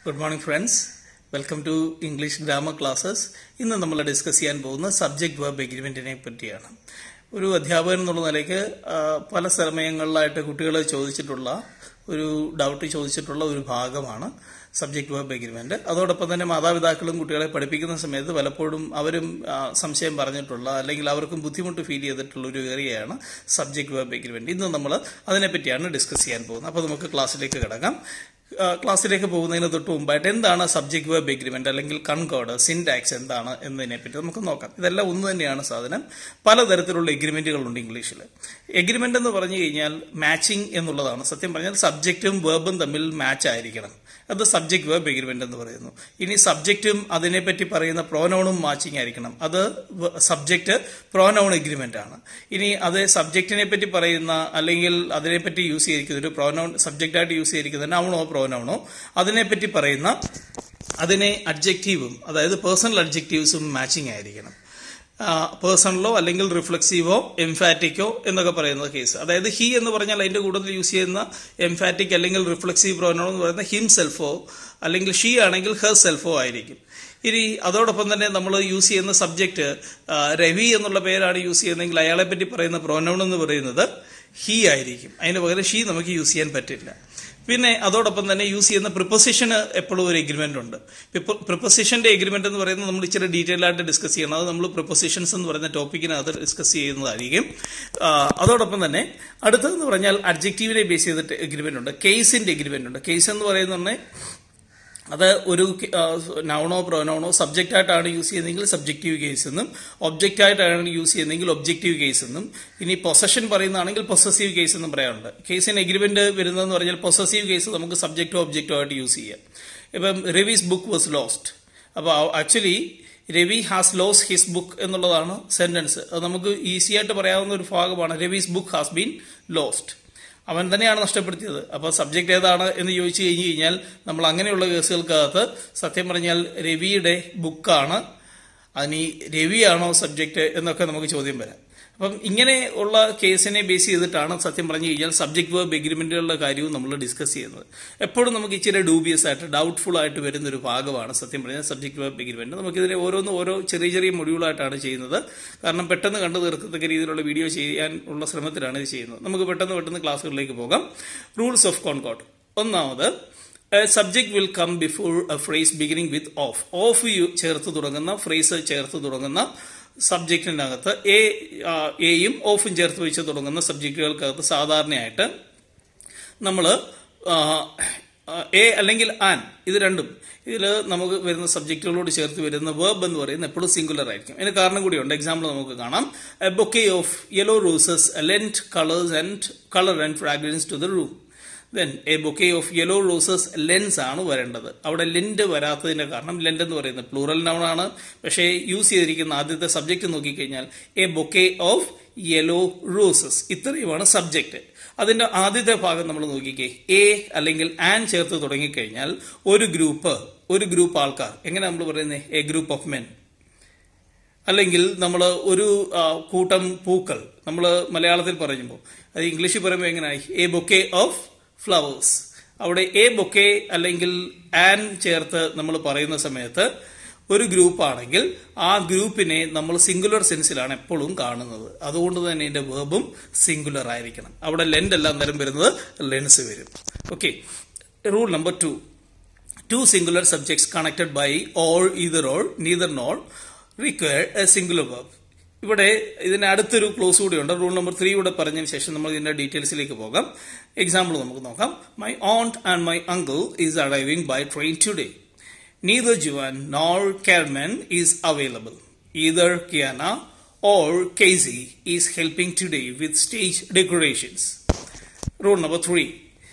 Good morning friends welcome to English grammar classes ഇന്ന് നമ്മൾ discuss ചെയ്യാൻ പോകുന്ന സബ്ജക്ട് വെർബ് എഗ്രിമെന്റിനെ പറ്റിയാണ് ഒരു അധ്യാപകൻ എന്നുള്ള നിലയ്ക്ക് ആ, പല സമയങ്ങളിലായിട്ട് കുട്ടികളെ ചോദിച്ചിട്ടുള്ള ഒരു ഡൗട്ട് ചോദിച്ചിട്ടുള്ള ഒരു ഭാഗമാണ് സബ്ജക്ട് വെർബ് എഗ്രിമെന്റ് അതോടൊപ്പം തന്നെ മാതാപിതാക്കളും കുട്ടികളെ പഠിപ്പിക്കുന്ന സമയത്ത് പലപ്പോഴും അവരും ആ, സംശയം പറഞ്ഞിട്ടുള്ള അല്ലെങ്കിൽ അവർക്കും ബുദ്ധിമുട്ട് ഫീൽ ചെയ്തിട്ടുള്ള ഒരു ഏരിയയാണ് സബ്ജക്ട് വെർബ് എഗ്രിമെന്റ് ഇന്ന് നമ്മൾ അതിനെപ്പറ്റിയാണ് ഡിസ്കസ് ചെയ്യാൻ പോകുന്നത് അപ്പോൾ നമുക്ക് ക്ലാസ്സിലേക്ക് കിടക്കാം ആ, ക്ലാസ്സിലേക്ക് പോകുന്നതിന് തൊട്ട് മുമ്പായിട്ട് എന്താണ് സബ്ജക്ട് വെർബ് എഗ്രിമെന്റ് അല്ലെങ്കിൽ കൺകോഡ് സിൻടാക്സ് എന്താണ് എന്നതിനെ പറ്റി നമുക്ക് നോക്കാം ഇതെല്ലാം ഒന്ന് തന്നെയാണ് സാധനം പലതരത്തിലുള്ള എഗ്രിമെന്റുകൾ ഉണ്ട് ഇംഗ്ലീഷിൽ എഗ്രിമെന്റ് എന്ന് പറഞ്ഞു കഴിഞ്ഞാൽ മാച്ചിങ് എന്നുള്ളതാണ് സത്യം പറഞ്ഞാൽ സബ്ജക്റ്റും വെർബും തമ്മിൽ മാച്ച് ആയിരിക്കണം അത് സബ്ജക്ട് വെർബ് എഗ്രിമെന്റ് എന്ന് പറയുന്നു ഇനി സബ്ജക്റ്റും അതിനെപ്പറ്റി പറയുന്ന പ്രോനൗണും മാച്ചിങ് ആയിരിക്കണം അത് സബ്ജക്റ്റ് പ്രോനൗൺ എഗ്രിമെന്റ് ആണ് ഇനി അത് സബ്ജക്റ്റിനെ പറ്റി പറയുന്ന അല്ലെങ്കിൽ അതിനെപ്പറ്റി യൂസ് ചെയ്തിരിക്കുന്ന ഒരു പ്രോനൗൺ സബ്ജക്റ്റായിട്ട് യൂസ് ചെയ്തിരിക്കുന്ന നൗണോ പ്രോനൗണോ അതിനെപ്പറ്റി പറയുന്ന അതിനെ അഡ്ജക്റ്റീവും അതായത് പേഴ്സണൽ അഡ്ജക്റ്റീവ്സും മാച്ചിങ് ആയിരിക്കണം പേഴ്സണലോ അല്ലെങ്കിൽ റിഫ്ലക്സീവോ എംഫാറ്റിക്കോ എന്നൊക്കെ പറയുന്ന കേസ് അതായത് ഹി എന്ന് പറഞ്ഞാൽ അതിന്റെ കൂട്ടത്തിൽ യൂസ് ചെയ്യുന്ന എംഫാറ്റിക് അല്ലെങ്കിൽ റിഫ്ലക്സീവ് പ്രോനോ എന്ന് പറയുന്ന ഹിം സെൽഫോ അല്ലെങ്കിൽ ഷീ ആണെങ്കിൽ ഹെർ സെൽഫോ ആയിരിക്കും ഇനി അതോടൊപ്പം തന്നെ നമ്മൾ യൂസ് ചെയ്യുന്ന സബ്ജക്റ്റ് രവി എന്നുള്ള പേരാണ് യൂസ് ചെയ്യുന്നതെങ്കിൽ അയാളെ പറ്റി പറയുന്ന പ്രോനൗൺ എന്ന് പറയുന്നത് ഹി ആയിരിക്കും അതിന് പകരം ഷീ നമുക്ക് യൂസ് ചെയ്യാൻ പറ്റില്ല പിന്നെ അതോടൊപ്പം തന്നെ യൂസ് ചെയ്യുന്ന പ്രിപ്പൊസിഷന് എപ്പോഴും ഒരു എഗ്രിമെന്റ് ഉണ്ട് പ്രിപ്പൊസിഷന്റെ എഗ്രിമെന്റ് എന്ന് പറയുന്നത് നമ്മൾ ഇച്ചിരി ഡീറ്റെയിൽ ആയിട്ട് ഡിസ്കസ് ചെയ്യണം അത് നമ്മൾ പ്രിപ്പൊസിഷൻസ് എന്ന് പറയുന്ന ടോപ്പിക്കിനകത്ത് ഡിസ്കസ് ചെയ്യുന്നതായിരിക്കും ആ, അതോടൊപ്പം തന്നെ അടുത്തതെന്ന് പറഞ്ഞാൽ അഡ്ജക്റ്റീവിനെ ബേസ് ചെയ്തിട്ട് എഗ്രിമെന്റ് ഉണ്ട് കേസിന്റെ എഗ്രിമെന്റ് ഉണ്ട് കേസ് എന്ന് പറയുന്നത് അത് ഒരു നൗണോ പ്രോനൗണോ സബ്ജക്റ്റ് ആയിട്ടാണ് യൂസ് ചെയ്യുന്നതെങ്കിൽ സബ്ജക്റ്റീവ് കേസ് എന്നും ഒബ്ജക്റ്റ് ആയിട്ടാണ് യൂസ് ചെയ്യുന്നതെങ്കിൽ ഒബ്ജക്റ്റീവ് കേസ് എന്നും ഇനി പൊസഷൻ പറയുന്നതാണെങ്കിൽ പൊസസീവ് കേസ് എന്നും പറയാറുണ്ട് കേസിന് എഗ്രിമെന്റ് വരുന്നതെന്ന് പറഞ്ഞാൽ പൊസസീവ് കേസ് നമുക്ക് സബ്ജക്റ്റോ ഒബ്ജക്റ്റോ ആയിട്ട് യൂസ് ചെയ്യാം ഇപ്പം രവീസ് ബുക്ക് വാസ് ലോസ്റ്റ് അപ്പോൾ actually Ravi has lost his book എന്നുള്ളതാണ് സെന്റൻസ് അത് നമുക്ക് ഈസി ആയിട്ട് പറയാവുന്ന ഒരു ഭാഗമാണ് Ravi's book has been lost അവൻ തന്നെയാണ് നഷ്ടപ്പെടുത്തിയത് അപ്പോൾ സബ്ജക്റ്റ് ഏതാണ് എന്ന് ചോദിച്ചു കഴിഞ്ഞു കഴിഞ്ഞാൽ നമ്മൾ അങ്ങനെയുള്ള കേസുകൾക്കകത്ത് സത്യം പറഞ്ഞാൽ രവിയുടെ ബുക്കാണ് അതിന് രവിയാണോ സബ്ജക്റ്റ് എന്നൊക്കെ നമുക്ക് ചോദ്യം വരാം അപ്പം ഇങ്ങനെ ഉള്ള കേസിനെ ബേസ് ചെയ്തിട്ടാണ് സത്യം പറഞ്ഞു കഴിഞ്ഞാൽ സബ്ജക്ട് വെർബ് എഗ്രിമെന്റുകളുടെ കാര്യവും നമ്മൾ ഡിസ്കസ് ചെയ്യുന്നത് എപ്പോഴും നമുക്ക് ഇച്ചിരി ഡൂബിയസ് ആയിട്ട് ഡൗട്ട്ഫുൾ ആയിട്ട് വരുന്ന ഒരു ഭാഗമാണ് സത്യം പറഞ്ഞാൽ സബ്ജക്ട് വെർബ് എഗ്രിമെന്റ് നമുക്കിതിനെ ഓരോന്നും ഓരോ ചെറിയ ചെറിയ മൊഡ്യൂളായിട്ടാണ് ചെയ്യുന്നത് കാരണം പെട്ടെന്ന് കണ്ടു തീർക്കത്തക്ക രീതിയിലുള്ള വീഡിയോ ചെയ്യാൻ ഉള്ള ശ്രമത്തിലാണ് ഇത് ചെയ്യുന്നത് നമുക്ക് പെട്ടെന്ന് പെട്ടെന്ന് ക്ലാസ്സുകളിലേക്ക് പോകാം റൂൾസ് ഓഫ് കോൺകോട്ട് ഒന്നാമത് subject will come before a phrase beginning with of of ചേർത്ത് തുടങ്ങുന്ന ഫ്രേസ് ചേർത്ത് തുടങ്ങുന്ന സബ്ജക്റ്റിനകത്ത് എ എയും ഓഫും ചേർത്ത് വെച്ച് തുടങ്ങുന്ന സബ്ജക്റ്റുകൾക്കകത്ത് സാധാരണയായിട്ട് നമ്മൾ എ അല്ലെങ്കിൽ ആൻ ഇത് രണ്ടും ഇതിൽ നമുക്ക് വരുന്ന സബ്ജക്റ്റുകളോട് ചേർത്ത് വരുന്ന വേർബ് എന്ന് പറയുന്നത് എപ്പോഴും സിംഗുലർ ആയിരിക്കും അതിന് കാരണം കൂടിയുണ്ട് എക്സാമ്പിൾ നമുക്ക് കാണാം a bouquet of yellow roses lent colours and colour and fragrance to the room then a bouquet of yellow roses lends ആണ് വരേണ്ടത് അവിടെ ലെൻഡ് വരാത്തതിന്റെ കാരണം ലെൻഡ് എന്ന് പറയുന്നത് പ്ലൂറൽ നൗൺ ആണ് പക്ഷേ യൂസ് ചെയ്തിരിക്കുന്ന ആദ്യത്തെ സബ്ജക്റ്റ് നോക്കിക്കഴിഞ്ഞാൽ a bouquet of yellow roses ഇത്രയുമാണ് സബ്ജക്റ്റ് അതിന്റെ ആദ്യത്തെ ഭാഗം നമ്മൾ നോക്കിക്കേ എ അല്ലെങ്കിൽ ആൻ ചേർത്ത് തുടങ്ങിക്കഴിഞ്ഞാൽ ഒരു ഗ്രൂപ്പ് ഒരു ഗ്രൂപ്പ് ആൾക്കാർ എങ്ങനെ നമ്മൾ പറയുന്നത് എ ഗ്രൂപ്പ് ഓഫ് മെൻ അല്ലെങ്കിൽ നമ്മൾ ഒരു ആ, കൂട്ടം പൂക്കൾ നമ്മൾ മലയാളത്തിൽ പറയുമ്പോൾ അത് ഇംഗ്ലീഷിൽ പറയുമ്പോൾ എങ്ങനെയായി എ ബൊക്കെ ഓഫ് ഫ്ലവേഴ്സ് അവിടെ എ ബൊക്കെ അല്ലെങ്കിൽ ആൻ ചേർത്ത് നമ്മൾ പറയുന്ന സമയത്ത് ഒരു ഗ്രൂപ്പ് ആണെങ്കിൽ ആ ഗ്രൂപ്പിനെ നമ്മൾ സിംഗുലർ സെൻസിലാണ് എപ്പോഴും കാണുന്നത് അതുകൊണ്ട് തന്നെ ഇതിന്റെ വേർബും സിംഗുലർ ആയിരിക്കണം അവിടെ ലെൻഡ് എല്ലാം നേരം വരുന്നത് ലെൻസ് വരും okay rule number two two singular subjects connected by or either or neither nor require a singular verb ഇവിടെ ഇതിന് അടുത്തൊരു ക്ലോസ് കൂടിയുണ്ട് റൂൾ നമ്പർ ത്രീ കൂടെ പറഞ്ഞതിന് ശേഷം നമ്മൾ ഇതിന്റെ ഡീറ്റെയിൽസിലേക്ക് പോകാം എക്സാമ്പിൾ നമുക്ക് നോക്കാം my aunt and my uncle is arriving by train today Neither Juan nor Carmen is available. Either Kiana or Casey is helping today with stage decorations. Rule number three.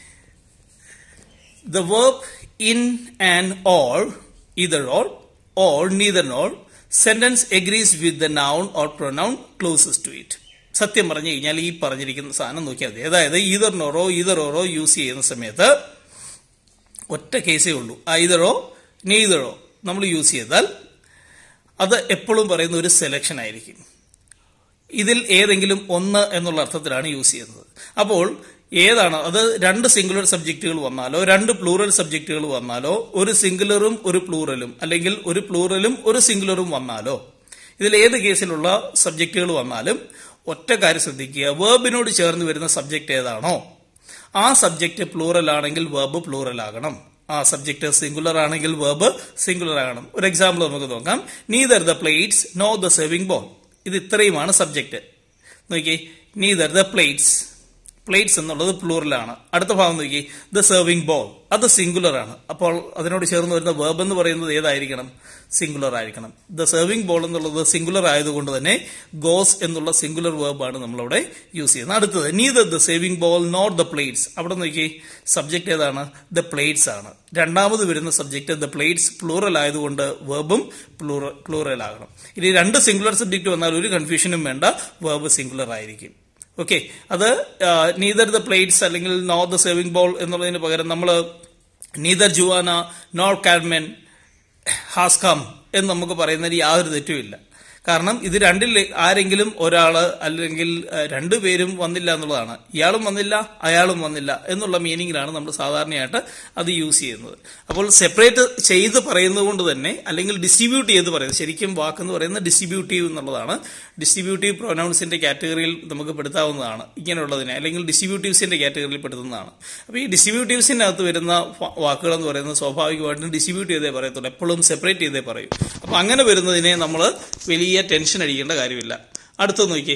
The verb in and or, either or, or neither nor, sentence agrees with the noun or pronoun closest to it. സത്യം പറഞ്ഞു കഴിഞ്ഞാൽ ഈ പറഞ്ഞിരിക്കുന്ന സാധനം നോക്കിയാൽ മതി അതായത് ഈതറിനോറോ ഈതറോറോ use ചെയ്യുന്ന സമയത്ത് ഒറ്റ കേസേ ഉള്ളൂ ഐതറോ നെയ്തറോ നമ്മൾ യൂസ് ചെയ്താൽ അത് എപ്പോഴും പറയുന്ന ഒരു സെലക്ഷൻ ആയിരിക്കും ഇതിൽ ഏതെങ്കിലും ഒന്ന് എന്നുള്ള അർത്ഥത്തിലാണ് യൂസ് ചെയ്യുന്നത് അപ്പോൾ ഏതാണ് അത് രണ്ട് സിംഗുലർ സബ്ജക്റ്റുകൾ വന്നാലോ രണ്ട് പ്ലൂറൽ സബ്ജക്റ്റുകൾ വന്നാലോ ഒരു സിംഗുലറും ഒരു പ്ലൂറലും അല്ലെങ്കിൽ ഒരു പ്ലൂറലും ഒരു സിംഗുലറും വന്നാലോ ഇതിൽ ഏത് കേസിലുള്ള സബ്ജക്റ്റുകൾ വന്നാലും ഒറ്റ കാര്യം ശ്രദ്ധിക്കുക വേർബിനോട് ചേർന്ന് വരുന്ന സബ്ജക്റ്റ് ഏതാണോ ആ സബ്ജക്റ്റ് പ്ലൂറൽ ആണെങ്കിൽ വേർബ് പ്ലൂറൽ ആകണം ആ സബ്ജക്റ്റ് സിംഗുലർ ആണെങ്കിൽ വേർബ് സിംഗുലർ ആകണം ഒരു എക്സാമ്പിൾ നമുക്ക് നോക്കാം neither the plates nor the serving bowl ഇത് ഇത്രയുമാണ് സബ്ജക്റ്റ് നോക്കി നീദർ ദ പ്ലേറ്റ്സ് പ്ലേറ്റ്സ് എന്നുള്ളത് പ്ലൂറലാണ് അടുത്ത ഭാഗം നോക്കി ദ സെർവിംഗ് ബോൾ അത് സിംഗുലർ ആണ് അപ്പോൾ അതിനോട് ചേർന്ന് വരുന്ന വേർബ് എന്ന് പറയുന്നത് ഏതായിരിക്കണം സിംഗുലർ ആയിരിക്കണം ദ സെർവിംഗ് ബോൾ എന്നുള്ളത് സിംഗുലർ ആയതുകൊണ്ട് തന്നെ ഗോസ് എന്നുള്ള സിംഗുലർ വേർബാണ് നമ്മളവിടെ യൂസ് ചെയ്യുന്നത് അടുത്തത് neither the serving bowl nor the plates അവിടെ നോക്കി സബ്ജക്ട് ഏതാണ് ദ പ്ലേറ്റ്സ് ആണ് രണ്ടാമത് വരുന്ന സബ്ജക്ട് ദ പ്ലേറ്റ്സ് പ്ലൂറൽ ആയതുകൊണ്ട് വേർബും പ്ലൂറൽ ആകണം ഇനി രണ്ട് സിംഗുലർ സബ്ജക്ട് വന്നാൽ ഒരു കൺഫ്യൂഷനും വേണ്ട വേർബ് സിംഗുലർ ആയിരിക്കും ഓക്കെ അത് നീദർ ദ പ്ലേറ്റ്സ് അല്ലെങ്കിൽ നോ ദ സേവിംഗ് ബോൾ എന്നുള്ളതിന് പകരം നമ്മൾ neither Juana nor Carmen has come എന്ന് നമുക്ക് പറയുന്നതിന് യാതൊരു തെറ്റുമില്ല കാരണം ഇത് രണ്ടിൽ ആരെങ്കിലും ഒരാള് അല്ലെങ്കിൽ അഹ്, രണ്ടുപേരും വന്നില്ല എന്നുള്ളതാണ് ഇയാളും വന്നില്ല അയാളും വന്നില്ല എന്നുള്ള മീനിങ്ങിലാണ് നമ്മൾ സാധാരണയായിട്ട് അത് യൂസ് ചെയ്യുന്നത് അപ്പോൾ സെപ്പറേറ്റ് ചെയ്ത് പറയുന്നത് കൊണ്ട് തന്നെ അല്ലെങ്കിൽ ഡിസ്ട്രിബ്യൂട്ട് ചെയ്ത് പറയുന്നത് ശരിക്കും വാക്കെന്ന് പറയുന്നത് ഡിസ്ട്രിബ്യൂട്ടീവ് എന്നുള്ളതാണ് ഡിസ്ട്രിബ്യൂട്ടീവ് പ്രൊനൗൺസിന്റെ കാറ്റഗറിയിൽ നമുക്ക് പെടുത്താവുന്നതാണ് ഇങ്ങനെയുള്ളതിനെ അല്ലെങ്കിൽ ഡിസ്ട്രിബ്യൂട്ടീവ്സിന്റെ കാറ്റഗറിയിൽ പെടുത്തുന്നതാണ് അപ്പോൾ ഈ ഡിസ്ട്രിബ്യൂട്ടീവ്സിനകത്ത് വരുന്ന ഫ- വാക്കുകൾ എന്ന് പറയുന്നത് സ്വാഭാവികമായിട്ടും ഡിസ്ട്രിബ്യൂട്ട് ചെയ്തേ പറയത്തുള്ളൂ എപ്പോഴും സെപ്പറേറ്റ് ചെയ്തേ പറയൂ അപ്പോൾ അങ്ങനെ വരുന്നതിനെ നമ്മൾ വലിയ ടെൻഷൻ അടിക്കേണ്ട കാര്യമില്ല അടുത്ത നോക്കി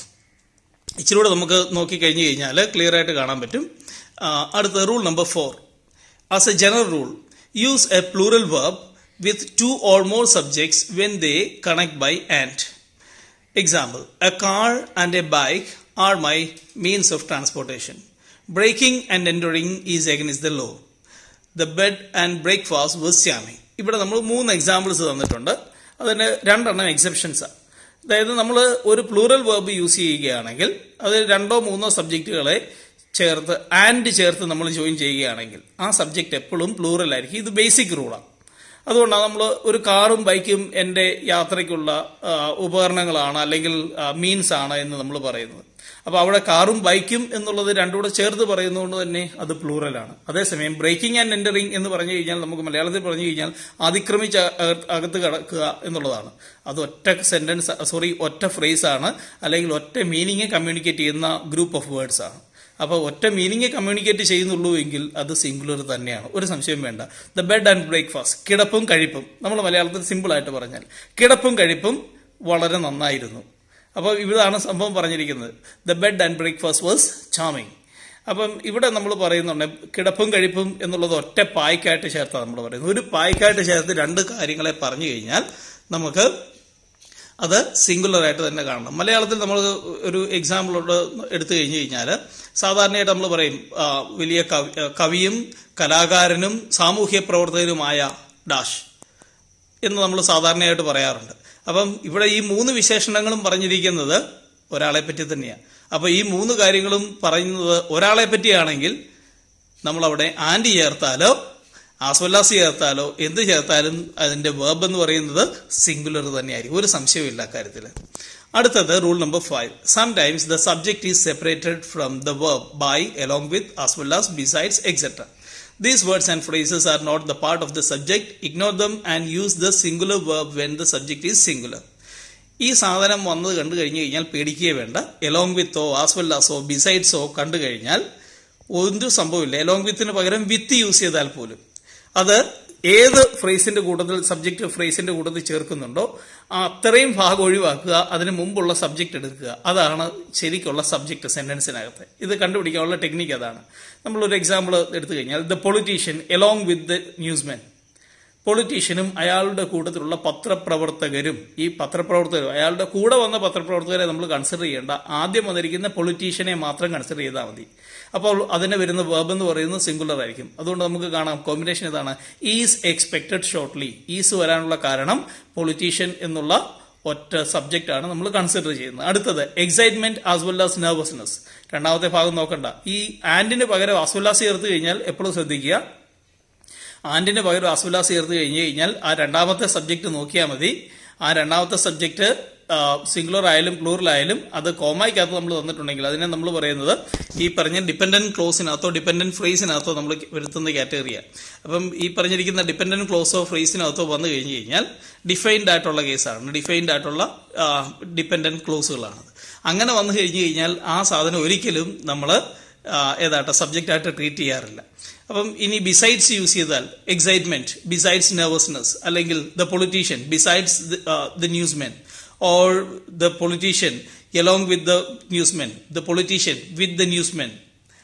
ഇച്ചിരി കൂടെ നമുക്ക് നോക്കി കഴിഞ്ഞു കഴിഞ്ഞാൽ ക്ലിയർ ആയിട്ട് കാണാൻ പറ്റും ആ, അടുത്ത rule number four as a general rule use a plural verb with two or more subjects when they connect by and Example A car and a bike are my means of transportation. Breaking and entering is against the law. The bed and breakfast was charming. ഇവിടെ നമ്മൾ മൂന്ന് examples തന്നിട്ടുണ്ട് അതിന് രണ്ടെണ്ണം എക്സെപ്ഷൻസാണ് അതായത് നമ്മൾ ഒരു plural verb use ചെയ്യുകയാണെങ്കിൽ അത് രണ്ടോ മൂന്നോ സബ്ജക്റ്റുകളെ ചേർത്ത് ആൻഡ് ചേർത്ത് നമ്മൾ ജോയിൻ ചെയ്യുകയാണെങ്കിൽ ആ സബ്ജക്റ്റ് എപ്പോഴും പ്ലൂറൽ ആയിരിക്കും ഇത് ബേസിക് റൂളാണ് അതുകൊണ്ടാണ് നമ്മൾ ഒരു കാറും ബൈക്കും എൻ്റെ യാത്രയ്ക്കുള്ള ആ, ഉപകരണങ്ങളാണ് അല്ലെങ്കിൽ മീൻസ് ആണ് എന്ന് നമ്മൾ പറയുന്നത് അപ്പോൾ അവിടെ കാറും ബൈക്കും എന്നുള്ളത് രണ്ടും കൂടെ ചേർത്ത് പറയുന്നതുകൊണ്ട് തന്നെ അത് പ്ലൂറലാണ് അതേസമയം ബ്രേക്കിംഗ് ആൻഡ് എൻ്ററിങ് എന്ന് പറഞ്ഞു കഴിഞ്ഞാൽ നമുക്ക് മലയാളത്തിൽ പറഞ്ഞു കഴിഞ്ഞാൽ അതിക്രമിച്ച് അക- അകത്ത് കടക്കുക എന്നുള്ളതാണ് അത് ഒറ്റ സെന്റൻസ് സോറി ഒറ്റ ഫ്രേസ് ആണ് അല്ലെങ്കിൽ ഒറ്റ മീനിങ് കമ്മ്യൂണിക്കേറ്റ് ചെയ്യുന്ന ഗ്രൂപ്പ് ഓഫ് വേർഡ്സ് ആണ് അപ്പോൾ ഒറ്റ മീനിങ് കമ്മ്യൂണിക്കേറ്റ് ചെയ്യുന്നുള്ളൂ എങ്കിൽ അത് സിംഗുലർ തന്നെയാണ് ഒരു സംശയം വേണ്ട ദ ബെഡ് ആൻഡ് ബ്രേക്ക്ഫാസ്റ്റ് കിടപ്പും കഴിപ്പും നമ്മൾ മലയാളത്തിൽ സിമ്പിൾ ആയിട്ട് പറഞ്ഞാൽ കിടപ്പും കഴിപ്പും വളരെ നന്നായിരുന്നു അപ്പോൾ ഇതാണ് സംഭവം പറഞ്ഞിരിക്കുന്നത് the bed and breakfast was charming അപ്പം ഇവിടെ നമ്മൾ പറയുന്നുണ്ട് കിടപ്പും കഴിപ്പും എന്നുള്ളത് ഒറ്റ പായ്ക്കായിട്ട് ചേർത്താണ് നമ്മൾ പറയുന്നത് ഒരു പായ്ക്കായിട്ട് ചേർത്ത് രണ്ട് കാര്യങ്ങളെ പറഞ്ഞു കഴിഞ്ഞാൽ നമുക്ക് അത് സിംഗുലർ ആയിട്ട് തന്നെ കാണണം മലയാളത്തിൽ നമ്മൾ ഒരു എക്സാമ്പിളോട് എടുത്തു കഴിഞ്ഞു കഴിഞ്ഞാൽ സാധാരണയായിട്ട് നമ്മൾ പറയും ആ, വലിയ കവി- കവിയും കലാകാരനും സാമൂഹ്യ പ്രവർത്തകരുമായ ഡാഷ് എന്ന് നമ്മൾ സാധാരണയായിട്ട് പറയാറുണ്ട് അപ്പം ഇവിടെ ഈ മൂന്ന് വിശേഷണങ്ങളും പറഞ്ഞിരിക്കുന്നത് ഒരാളെ പറ്റി തന്നെയാണ് അപ്പൊ ഈ മൂന്ന് കാര്യങ്ങളും പറയുന്നത് ഒരാളെ പറ്റിയാണെങ്കിൽ നമ്മളവിടെ ആൻറ്റി ചേർത്താലോ ആസ്വല്ലാസ് ചേർത്താലോ എന്ത് ചേർത്താലും അതിന്റെ വേർബ് എന്ന് പറയുന്നത് സിംഗുലർ തന്നെയായിരിക്കും ഒരു സംശയമില്ല അക്കാര്യത്തിൽ അടുത്തത് rule number five sometimes the subject is separated from the verb by along with as well as besides etc these words and phrases are not the part of the subject ignore them and use the singular verb when the subject is singular ഈ സാധനം വന്നത് കണ്ടു കഴിഞ്ഞു കഴിഞ്ഞാൽ പേടിക്കുകയേ വേണ്ട along വിത്തോ as well ആസോ ബിസൈഡ്സോ കണ്ടു കഴിഞ്ഞാൽ ഒരു സംഭവമില്ല എലോങ് വിത്തിന് പകരം വിത്ത് യൂസ് ചെയ്താൽ പോലും അത് ഏത് ഫ്രേസിന്റെ കൂട്ടത്തിൽ സബ്ജക്റ്റ് ഫ്രേസിന്റെ കൂട്ടത്തിൽ ചേർക്കുന്നുണ്ടോ ആ അത്രയും ഭാഗം ഒഴിവാക്കുക അതിന് മുമ്പുള്ള സബ്ജക്റ്റ് എടുക്കുക അതാണ് ശരിക്കുള്ള സബ്ജക്റ്റ് സെന്റൻസിനകത്ത് ഇത് കണ്ടുപിടിക്കാനുള്ള ടെക്നിക്ക് അതാണ് നമ്മളൊരു എക്സാമ്പിൾ എടുത്തു കഴിഞ്ഞാൽ the politician along with the newsman പൊളിറ്റീഷ്യനും അയാളുടെ കൂട്ടത്തിലുള്ള പത്രപ്രവർത്തകരും ഈ പത്രപ്രവർത്തകരും അയാളുടെ കൂടെ വന്ന പത്രപ്രവർത്തകരെ നമ്മൾ കൺസിഡർ ചെയ്യേണ്ട ആദ്യം വന്നിരിക്കുന്ന പൊളിറ്റീഷ്യനെ മാത്രം കൺസിഡർ ചെയ്താൽ മതി അപ്പോൾ അതിന് വരുന്ന വേർബ് എന്ന് പറയുന്നത് സിംഗുലർ ആയിരിക്കും അതുകൊണ്ട് നമുക്ക് കാണാം കോമ്പിനേഷൻ ഇതാണ് ഈസ് എക്സ്പെക്ടഡ് ഷോർട്ട്ലി ഈസ് വരാനുള്ള കാരണം പൊളിറ്റീഷ്യൻ എന്നുള്ള ഒറ്റ സബ്ജക്റ്റ് ആണ് നമ്മൾ കൺസിഡർ ചെയ്യുന്നത് അടുത്തത് excitement as well as nervousness രണ്ടാമത്തെ ഭാഗം നോക്കണ്ട ഈ ആന്റിന് പകരം ആസ്വല്ലാസ് ചേർത്ത് കഴിഞ്ഞാൽ എപ്പോഴും ശ്രദ്ധിക്കുക ആന്റിന് പകരം അസുലാസ് ചേർത്ത് കഴിഞ്ഞു കഴിഞ്ഞാൽ ആ രണ്ടാമത്തെ സബ്ജക്റ്റ് നോക്കിയാൽ മതി ആ രണ്ടാമത്തെ സബ്ജക്റ്റ് സിംഗുലർ ആയാലും പ്ലൂറൽ ആയാലും അത് കോമയ്ക്കകത്ത് നമ്മൾ തന്നിട്ടുണ്ടെങ്കിൽ അതിനെ നമ്മൾ പറയുന്നത് ഈ പറഞ്ഞ ഡിപെൻഡന്റ് ക്ലോസിനകത്തോ ഡിപെൻഡന്റ് ഫ്രേസിനകത്തോ നമ്മൾ വരുത്തുന്ന കാറ്റഗറിയാണ് അപ്പം ഈ പറഞ്ഞിരിക്കുന്ന ഡിപെൻഡന്റ് ക്ലോസോ ഫ്രേസിനകത്തോ വന്നു കഴിഞ്ഞു കഴിഞ്ഞാൽ ഡിഫൈൻഡ് ആയിട്ടുള്ള കേസാണ് ഡിഫൈൻഡ് ആയിട്ടുള്ള ഡിപെൻഡന്റ് ക്ലോസുകളാണ് അങ്ങനെ വന്നു കഴിഞ്ഞു കഴിഞ്ഞാൽ ആ സാധനം ഒരിക്കലും നമ്മൾ ഏതാട്ടെ സബ്ജക്റ്റ് ആയിട്ട് ട്രീറ്റ് ചെയ്യാറില്ല അപ്പം ഇനി ബിസൈഡ്സ് യൂസ് ചെയ്താൽ എക്സൈറ്റ്മെന്റ് ബിസൈഡ്സ് നെർവസ്നെസ് അല്ലെങ്കിൽ the politician besides the newsmen or the politician along with the newsmen the politician with the newsmen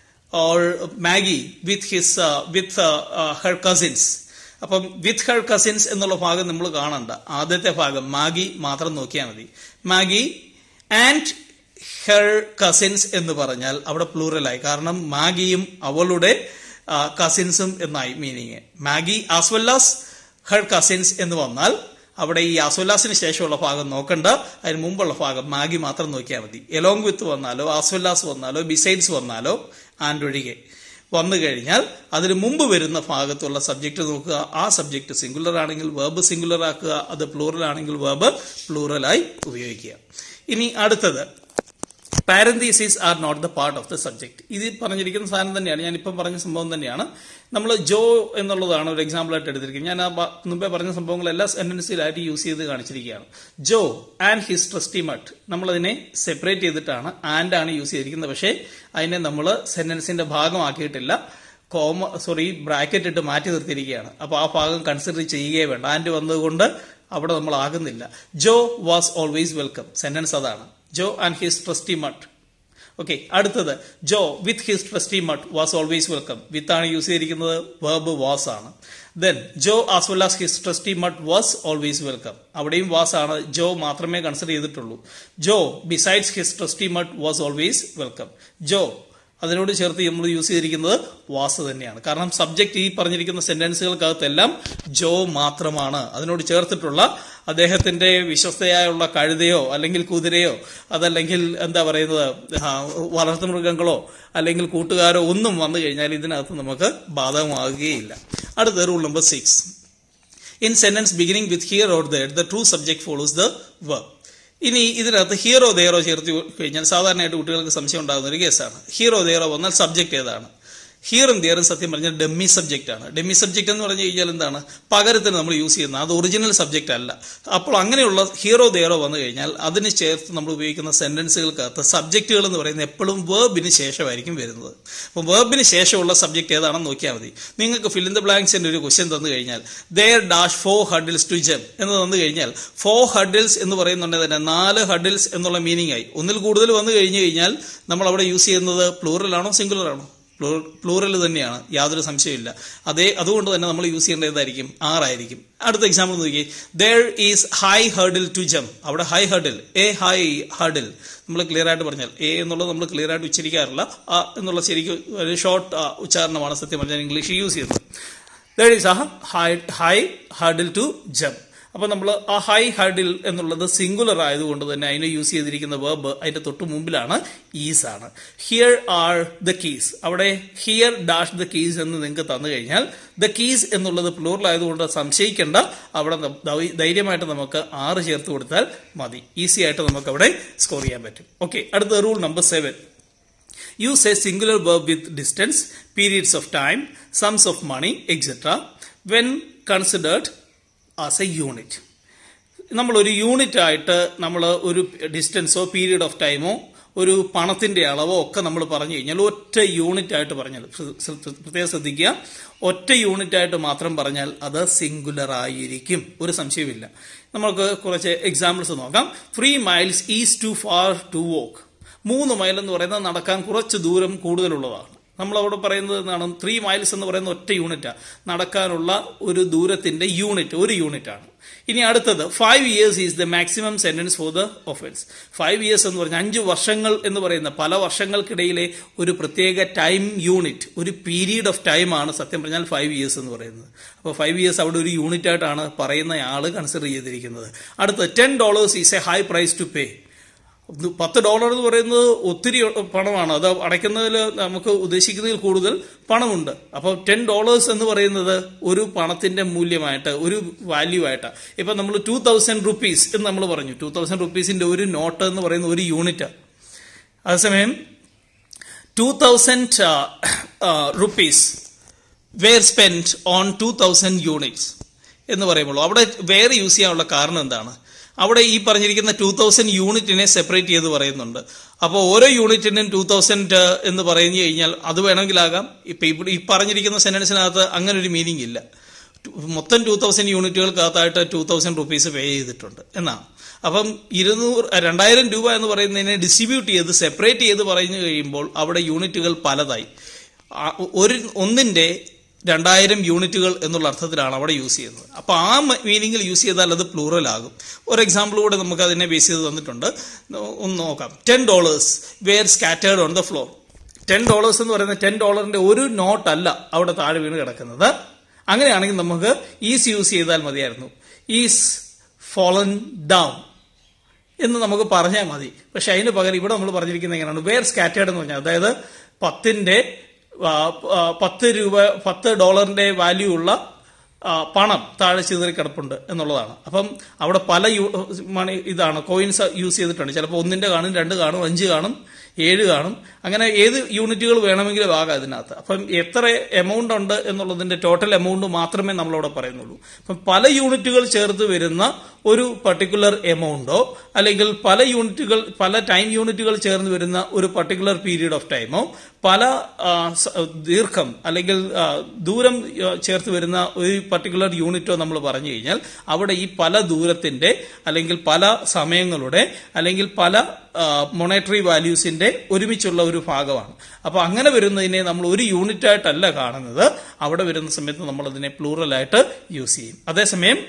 or Maggie with his with her cousins അപ്പം with her cousins എന്നുള്ള ഭാഗം നമ്മൾ കാണണ്ട ആദ്യത്തെ ഭാഗം Maggi മാത്രം നോക്കിയാൽ മതി മാഗി ആൻഡ് ഹെർ കസിൻസ് എന്ന് പറഞ്ഞാൽ അവിടെ പ്ലൂറലായി കാരണം മാഗിയും അവളുടെ കസിൻസും എന്നായി meaning Maggie as well as her cousins എന്ന് വന്നാൽ അവിടെ ഈ ആസ്വല്ലാസിന് ശേഷമുള്ള ഭാഗം നോക്കണ്ട അതിന് മുമ്പുള്ള ഭാഗം മാഗി മാത്രം നോക്കിയാൽ മതി എലോങ് വിത്ത് വന്നാലോ ആസ്വല്ലാസ് വന്നാലോ ബിസൈഡ്സ് വന്നാലോ ആൻഡ് ഒഴികെ വന്നു കഴിഞ്ഞാൽ അതിന് മുമ്പ് വരുന്ന ഭാഗത്തുള്ള സബ്ജക്റ്റ് നോക്കുക ആ സബ്ജക്റ്റ് സിംഗുലർ ആണെങ്കിൽ വേർബ് സിംഗുലർ ആക്കുക അത് പ്ലൂറൽ ആണെങ്കിൽ വേർബ് പ്ലൂറലായി ഉപയോഗിക്കുക ഇനി അടുത്തത് parenthesis are not the part of the subject ഇത് പറഞ്ഞിരിക്കുന്ന സാധനം തന്നെയാണ് ഞാൻ ഇപ്പം പറഞ്ഞ സംഭവം തന്നെയാണ് നമ്മൾ ജോ എന്നുള്ളതാണ് ഒരു എക്സാമ്പിൾ ആയിട്ട് എടുത്തിരിക്കുന്നത് ഞാൻ ആ മുമ്പേ പറഞ്ഞ സംഭവങ്ങളെല്ലാം സെന്റൻസിലായിട്ട് യൂസ് ചെയ്ത് കാണിച്ചിരിക്കുകയാണ് Joe and his trusty mutt നമ്മളതിനെ സെപ്പറേറ്റ് ചെയ്തിട്ടാണ് ആൻഡ് ആണ് യൂസ് ചെയ്തിരിക്കുന്നത് പക്ഷേ അതിനെ നമ്മൾ സെന്റൻസിന്റെ ഭാഗമാക്കിയിട്ടില്ല കോമ സോറി ബ്രാക്കറ്റ് ഇട്ട് മാറ്റി നിർത്തിയിരിക്കുകയാണ് അപ്പോൾ ആ ഭാഗം കൺസിഡർ ചെയ്യുകയേ വേണ്ട ആൻഡ് വന്നതുകൊണ്ട് അവിടെ നമ്മൾ ആകുന്നില്ല Joe was always welcome sentence അതാണ് Joe and his trusty mutt okay അടുത്തത് Joe with his trusty mutt was always welcome with ആണ് യൂസ് ചെയ്തിരിക്കുന്നത് വേർബ് വാസ് ആണ് then Joe as well as his trusty mutt was always welcome അവിടെയും was ആണ് Joe മാത്രമേ consider ചെയ്തിട്ടുള്ളൂ Joe besides his trusty mutt was always welcome Joe അതിനോട് ചേർത്ത് നമ്മൾ യൂസ് ചെയ്തിരിക്കുന്നത് വാസ് തന്നെയാണ് കാരണം സബ്ജക്റ്റ് ഈ പറഞ്ഞിരിക്കുന്ന സെന്റൻസുകൾക്കകത്തെല്ലാം ജോ മാത്രമാണ് അതിനോട് ചേർത്തിട്ടുള്ള അദ്ദേഹത്തിന്റെ വിശ്വസ്തയായുള്ള കഴുതയോ അല്ലെങ്കിൽ കുതിരയോ അതല്ലെങ്കിൽ എന്താ പറയുന്നത് വളർത്തുമൃഗങ്ങളോ അല്ലെങ്കിൽ കൂട്ടുകാരോ ഒന്നും വന്നു കഴിഞ്ഞാൽ ഇതിനകത്ത് നമുക്ക് ബാധകമാകുകയില്ല അടുത്ത rule number six in sentence beginning with here or there the true subject follows the verb ഇനി ഇതിനകത്ത് ഹീറോ ദേറോ ചേർത്ത് കഴിഞ്ഞാൽ സാധാരണയായിട്ട് കുട്ടികൾക്ക് സംശയം ഉണ്ടാകുന്ന ഒരു കേസാണ് ഹീറോ ദേറോ വന്നാൽ സബ്ജക്ട് ഏതാണ് ഹിയറും ദിയറും സത്യം പറഞ്ഞാൽ ഡെമ്മി സബ്ജക്റ്റ് ആണ് ഡെമ്മി സബ്ജക്റ്റ് എന്ന് പറഞ്ഞു കഴിഞ്ഞാൽ എന്താണ് പകരത്തിന് നമ്മൾ യൂസ് ചെയ്യുന്നത് അത് ഒറിജിനൽ സബ്ജക്റ്റ് അല്ല അപ്പോൾ അങ്ങനെയുള്ള ഹീറോ ദേറോ വന്നു കഴിഞ്ഞാൽ അതിന് ചേർത്ത് നമ്മൾ ഉപയോഗിക്കുന്ന സെന്റൻസുകൾക്കകത്ത് സബ്ജക്റ്റുകൾ എന്ന് പറയുന്നത് എപ്പോഴും വേർബിന് ശേഷമായിരിക്കും വരുന്നത് അപ്പോൾ വേർബിന് ശേഷമുള്ള സബ്ജക്റ്റ് ഏതാണെന്ന് നോക്കിയാൽ മതി നിങ്ങൾക്ക് ഫിൽ ഇൻ ദ ബ്ലാങ്ക്സിന്റെ ഒരു ക്വസ്റ്റ്യൻ തന്നു കഴിഞ്ഞാൽ there dash four hurdles to jump എന്ന് തന്നു കഴിഞ്ഞാൽ ഫോർ ഹഡിൽസ് എന്ന് പറയുന്നുണ്ടെങ്കിൽ തന്നെ നാല് ഹഡിൽസ് എന്നുള്ള മീനിങ് ആയി ഒന്നിൽ കൂടുതൽ വന്നു കഴിഞ്ഞു കഴിഞ്ഞാൽ നമ്മൾ അവിടെ യൂസ് ചെയ്യുന്നത് പ്ലൂറൽ ആണോ സിംഗുലർ ആണോ പ്ലൂറൽ തന്നെയാണ് യാതൊരു സംശയമില്ല അതേ അതുകൊണ്ട് തന്നെ നമ്മൾ യൂസ് ചെയ്യേണ്ട ഏതായിരിക്കും ആറായിരിക്കും അടുത്ത എക്സാമ്പിൾ നോക്കി there is high hurdle to jump അവിടെ high hurdle a high hurdle നമ്മൾ ക്ലിയർ ആയിട്ട് പറഞ്ഞാൽ എ എന്നുള്ളത് നമ്മൾ ക്ലിയർ ആയിട്ട് ഉച്ചരിക്കാറില്ല ആ എന്നുള്ള ശരിക്കും ഒരു ഷോർട്ട് ഉച്ചാരണമാണ് സത്യം പറഞ്ഞാൽ ഇംഗ്ലീഷ് യൂസ് ചെയ്യുന്നത് there is a high high hurdle to jump അപ്പൊ നമ്മൾ ആ ഹൈ ഹഡിൽ എന്നുള്ളത് സിംഗുലർ ആയതുകൊണ്ട് തന്നെ അതിനെ യൂസ് ചെയ്തിരിക്കുന്ന വേർബ് അതിന്റെ തൊട്ട് മുമ്പിലാണ് ഈസ് ആണ് ഹിയർ ആർ ദ കീസ് അവിടെ ഹിയർ ഡാഷ് ദ കീസ് എന്ന് നിങ്ങൾക്ക് തന്നു കഴിഞ്ഞാൽ ദ കീസ് എന്നുള്ളത് പ്ലൂറൽ ആയതുകൊണ്ട് സംശയിക്കേണ്ട അവിടെ ധൈര്യമായിട്ട് നമുക്ക് ആറ് ചേർത്ത് കൊടുത്താൽ മതി ഈസി ആയിട്ട് നമുക്ക് അവിടെ സ്കോർ ചെയ്യാൻ പറ്റും ഓക്കെ അടുത്ത rule number seven use a singular verb with distance, periods of time, sums of money, etc. when considered as a unit നമ്മൾ ഒരു യൂണിറ്റ് ആയിട്ട് നമ്മൾ ഒരു ഡിസ്റ്റൻസോ പീരീഡ് ഓഫ് ടൈമോ ഒരു പണത്തിന്റെ അളവോ ഒക്കെ നമ്മൾ പറഞ്ഞു കഴിഞ്ഞാൽ ഒറ്റ യൂണിറ്റ് ആയിട്ട് പറഞ്ഞാൽ പ്രത്യേകം ശ്രദ്ധിക്കുക ഒറ്റ യൂണിറ്റ് ആയിട്ട് മാത്രം പറഞ്ഞാൽ അത് സിംഗുലർ ആയിരിക്കും ഒരു സംശയമില്ല നമുക്ക് കുറച്ച് എക്സാമ്പിൾസ് നോക്കാം three miles is too far to walk മൂന്ന് മൈൽ എന്ന് പറയുന്നത് നടക്കാൻ കുറച്ച് ദൂരം കൂടുതലുള്ളതാണ് നമ്മൾ അവിടെ പറയുന്നത് എന്താണ് ത്രീ മൈൽസ് എന്ന് പറയുന്ന ഒറ്റ യൂണിറ്റാണ് നടക്കാനുള്ള ഒരു ദൂരത്തിന്റെ യൂണിറ്റ് ഒരു യൂണിറ്റ് ആണ് ഇനി അടുത്തത് five years is the maximum sentence for the offence five years എന്ന് പറഞ്ഞാൽ അഞ്ച് വർഷങ്ങൾ എന്ന് പറയുന്ന പല വർഷങ്ങൾക്കിടയിലെ ഒരു പ്രത്യേക ടൈം യൂണിറ്റ് ഒരു പീരീഡ് ഓഫ് ടൈം ആണ് സത്യം പറഞ്ഞാൽ ഫൈവ് ഇയേഴ്സ് എന്ന് പറയുന്നത് അപ്പോൾ ഫൈവ് ഇയേഴ്സ് അവിടെ ഒരു യൂണിറ്റ് ആയിട്ടാണ് പറയുന്ന ആള് കൺസിഡർ ചെയ്തിരിക്കുന്നത് അടുത്തത് ten dollars is a high price to pay പത്ത് ഡോളർ എന്ന് പറയുന്നത് ഒത്തിരി പണമാണ് അത് അടയ്ക്കുന്നതിൽ നമുക്ക് ഉദ്ദേശിക്കുന്നതിൽ കൂടുതൽ പണമുണ്ട് അപ്പോൾ ടെൻ ഡോളേഴ്സ് എന്ന് പറയുന്നത് ഒരു പണത്തിന്റെ മൂല്യമായിട്ട് ഒരു വാല്യൂ ആയിട്ട് ഇപ്പൊ നമ്മൾ ടൂ തൗസൻഡ് റുപ്പീസ് എന്ന് നമ്മൾ പറഞ്ഞു ടൂ തൗസൻഡ് റുപ്പീസിന്റെ ഒരു നോട്ട് എന്ന് പറയുന്ന ഒരു യൂണിറ്റ് അതേസമയം two thousand rupees were spend on two thousand units എന്ന് പറയുമ്പോൾ അവിടെ വേറെ യൂസ് ചെയ്യാനുള്ള കാരണം എന്താണ് അവിടെ ഈ പറഞ്ഞിരിക്കുന്ന ടൂ തൗസൻഡ് യൂണിറ്റിനെ സെപ്പറേറ്റ് ചെയ്ത് പറയുന്നുണ്ട് അപ്പോൾ ഓരോ യൂണിറ്റിനും ടൂ തൗസൻഡ് എന്ന് പറഞ്ഞു കഴിഞ്ഞാൽ അത് വേണമെങ്കിലാകാം ഇപ്പൊ ഇവിടെ ഈ പറഞ്ഞിരിക്കുന്ന സെന്റൻസിനകത്ത് അങ്ങനെ ഒരു മീനിങ് ഇല്ല മൊത്തം ടൂ തൗസൻഡ് യൂണിറ്റുകൾക്കകത്തായിട്ട് ടൂ തൗസൻഡ് റുപ്പീസ് പേ ചെയ്തിട്ടുണ്ട് എന്നാണ് അപ്പം ഇരുന്നൂറ് രണ്ടായിരം രൂപ എന്ന് പറയുന്നതിനെ ഡിസ്ട്രിബ്യൂട്ട് ചെയ്ത് സെപ്പറേറ്റ് ചെയ്ത് പറഞ്ഞു കഴിയുമ്പോൾ അവിടെ യൂണിറ്റുകൾ പലതായി ഒരു ഒന്നിന്റെ രണ്ടായിരം യൂണിറ്റുകൾ എന്നുള്ള അർത്ഥത്തിലാണ് അവിടെ യൂസ് ചെയ്യുന്നത് അപ്പോൾ ആ മീനിങ്ങിൽ യൂസ് ചെയ്താൽ അത് പ്ലൂറൽ ആകും ഒരു എക്സാമ്പിൾ കൂടെ നമുക്ക് അതിനെ ബേസ് ചെയ്ത് തന്നിട്ടുണ്ട് ഒന്ന് നോക്കാം ten dollars were scattered on the floor ten dollars എന്ന് പറയുന്ന ടെൻ ഡോളറിന്റെ ഒരു നോട്ട് അല്ല അവിടെ താഴെ വീണ് കിടക്കുന്നത് അങ്ങനെയാണെങ്കിൽ നമുക്ക് ഈസ് യൂസ് ചെയ്താൽ മതിയായിരുന്നു ഈസ് ഫോളൻ ഡൗൺ എന്ന് നമുക്ക് പറഞ്ഞാൽ മതി പക്ഷെ അതിന് പകരം ഇവിടെ നമ്മൾ പറഞ്ഞിരിക്കുന്നത് എങ്ങനെയാണ് വെയർ സ്കാറ്റേർഡ് എന്ന് പറഞ്ഞാൽ അതായത് പത്തിന്റെ പത്ത് രൂപ പത്ത് ഡോളറിന്റെ വാല്യൂ ഉള്ള പണം താഴെ ചിതറി കിടപ്പുണ്ട് എന്നുള്ളതാണ് അപ്പം അവിടെ പല മണി ഇതാണ് കോയിൻസ് യൂസ് ചെയ്തിട്ടുണ്ട് ചിലപ്പോൾ ഒന്നിന്റെ കാണും രണ്ട് കാണും അഞ്ച് കാണും ഏഴ് കാണും അങ്ങനെ ഏത് യൂണിറ്റുകൾ വേണമെങ്കിലും ആകാം അതിനകത്ത് അപ്പം എത്ര എമൗണ്ട് ഉണ്ട് എന്നുള്ളതിന്റെ ടോട്ടൽ എമൗണ്ട് മാത്രമേ നമ്മളവിടെ പറയുന്നുള്ളൂ അപ്പം പല യൂണിറ്റുകൾ ചേർത്ത് വരുന്ന ഒരു പർട്ടിക്കുലർ എമൗണ്ടോ അല്ലെങ്കിൽ പല യൂണിറ്റുകൾ പല ടൈം യൂണിറ്റുകൾ ചേർന്ന് വരുന്ന ഒരു പർട്ടിക്കുലർ പീരീഡ് ഓഫ് ടൈമോ പല ദീർഘം അല്ലെങ്കിൽ ദൂരം ചേർത്ത് വരുന്ന ഒരു പർട്ടിക്കുലർ യൂണിറ്റോ നമ്മൾ പറഞ്ഞു കഴിഞ്ഞാൽ അവിടെ ഈ പല ദൂരത്തിന്റെ അല്ലെങ്കിൽ പല സമയങ്ങളുടെ അല്ലെങ്കിൽ പല മൊണറ്ററി വാല്യൂസിന്റെ ഒരുമിച്ചുള്ള ഒരു ഭാഗമാണ് അപ്പൊ അങ്ങനെ വരുന്നതിനെ നമ്മൾ ഒരു യൂണിറ്റ് ആയിട്ടല്ല കാണുന്നത് അവിടെ വരുന്ന സമയത്ത് നമ്മൾ അതിനെ പ്ലൂറലായിട്ട് യൂസ് ചെയ്യും അതേസമയം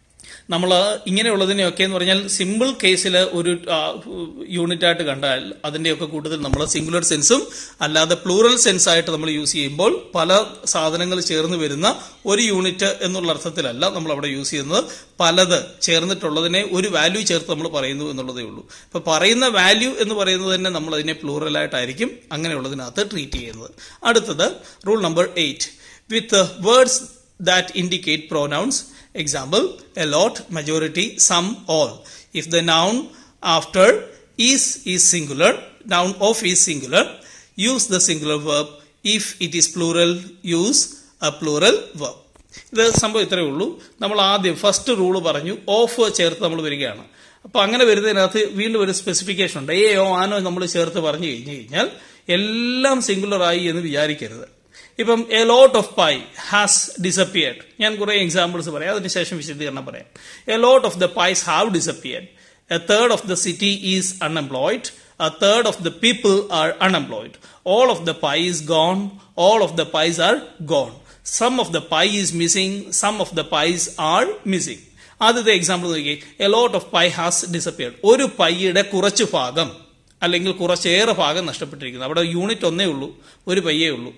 നമ്മൾ ഇങ്ങനെയുള്ളതിനെയൊക്കെ എന്ന് പറഞ്ഞാൽ സിമ്പിൾ കേസിൽ ഒരു യൂണിറ്റ് ആയിട്ട് കണ്ടാൽ അതിന്റെയൊക്കെ കൂടുതൽ നമ്മൾ സിംഗുലർ സെൻസും അല്ലാതെ പ്ലൂറൽ സെൻസ് ആയിട്ട് നമ്മൾ യൂസ് ചെയ്യുമ്പോൾ പല സാധനങ്ങൾ ചേർന്ന് വരുന്ന ഒരു യൂണിറ്റ് എന്നുള്ള അർത്ഥത്തിലല്ല നമ്മൾ അവിടെ യൂസ് ചെയ്യുന്നത് പലത് ചേർന്നിട്ടുള്ളതിനെ ഒരു വാല്യൂ ചേർത്ത് നമ്മൾ പറയുന്നു എന്നുള്ളതേ ഉള്ളൂ അപ്പൊ പറയുന്ന വാല്യൂ എന്ന് പറയുന്നത് തന്നെ നമ്മൾ അതിനെ പ്ലൂറലായിട്ടായിരിക്കും അങ്ങനെയുള്ളതിനകത്ത് ട്രീറ്റ് ചെയ്യുന്നത് അടുത്തത് rule number eight with words that indicate pronouns Example, a lot, majority, some, all. If the noun after is is singular, noun of is singular, use the singular verb. If it is plural, use a plural verb. ഇത് സംഭവം ഇത്രയേ ഉള്ളൂ നമ്മൾ ആദ്യം first rule പറഞ്ഞു of ചേർത്ത് നമ്മൾ വരികയാണ് അപ്പൊ അങ്ങനെ വരുന്നതിനകത്ത് വീണ്ടും ഒരു സ്പെസിഫിക്കേഷൻ ഉണ്ട് ഏ ഓ ആനോ നമ്മൾ ചേർത്ത് പറഞ്ഞു കഴിഞ്ഞു കഴിഞ്ഞാൽ എല്ലാം സിംഗുലർ ആയി എന്ന് വിചാരിക്കരുത് ഇപ്പം a lot of pie has disappeared ഞാൻ കുറെ എക്സാമ്പിൾസ് പറയാം അതിനുശേഷം വിശദീകരണം പറയാം a lot of the pies have disappeared a third of the city is unemployed a third of the people are unemployed all of the pie is gone all of the pies are gone some of the pie is missing some of the pies are missing ആദ്യത്തെ example നോക്കി a lot of pie has disappeared ഒരു പൈയുടെ കുറച്ച് ഭാഗം അല്ലെങ്കിൽ കുറച്ചേറെ ഭാഗം നഷ്ടപ്പെട്ടിരിക്കുന്നു അവിടെ യൂണിറ്റ് ഒന്നേ ഉള്ളൂ ഒരു പയ്യേ ഉള്ളൂ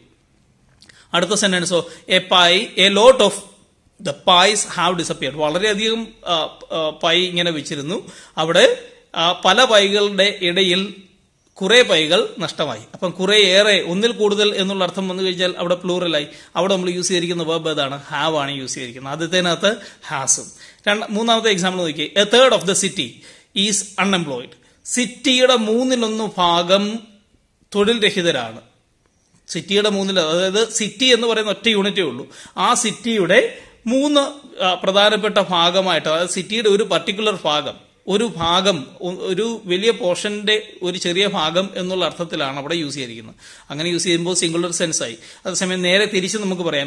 അടുത്ത സെന്റൻസോ a pie a lot of the pies have disappeared വളരെയധികം പൈ ഇങ്ങനെ വെച്ചിരുന്നു അവിടെ പല പൈകളുടെ ഇടയിൽ കുറെ പൈകൾ നഷ്ടമായി അപ്പം കുറെ ഏറെ ഒന്നിൽ കൂടുതൽ എന്നുള്ള അർത്ഥം വന്നു കഴിഞ്ഞാൽ അവിടെ പ്ലൂറലായി അവിടെ നമ്മൾ യൂസ് ചെയ്തിരിക്കുന്ന വേർബ് ഏതാണ് ഹാവ് ആണ് യൂസ് ചെയ്തിരിക്കുന്നത് ആദ്യത്തേനകത്ത് ഹാസും മൂന്നാമത്തെ എക്സാമ്പിൾ നോക്കി a third of the city is unemployed സിറ്റിയുടെ മൂന്നിലൊന്ന് ഭാഗം തൊഴിൽ രഹിതരാണ് സിറ്റിയുടെ മൂന്നിൽ അതായത് സിറ്റി എന്ന് പറയുന്ന ഒറ്റ യൂണിറ്റേ ഉള്ളൂ ആ സിറ്റിയുടെ മൂന്ന് പ്രധാനപ്പെട്ട ഭാഗമായിട്ട് അതായത് സിറ്റിയുടെ ഒരു പർട്ടിക്കുലർ ഭാഗം ഒരു ഭാഗം ഒരു വലിയ പോർഷന്റെ ഒരു ചെറിയ ഭാഗം എന്നുള്ള അർത്ഥത്തിലാണ് അവിടെ യൂസ് ചെയ്തിരിക്കുന്നത് അങ്ങനെ യൂസ് ചെയ്യുമ്പോൾ സിംഗുലർ സെൻസ് ആയി അതേസമയം നേരെ തിരിച്ച് നമുക്ക് പറയാം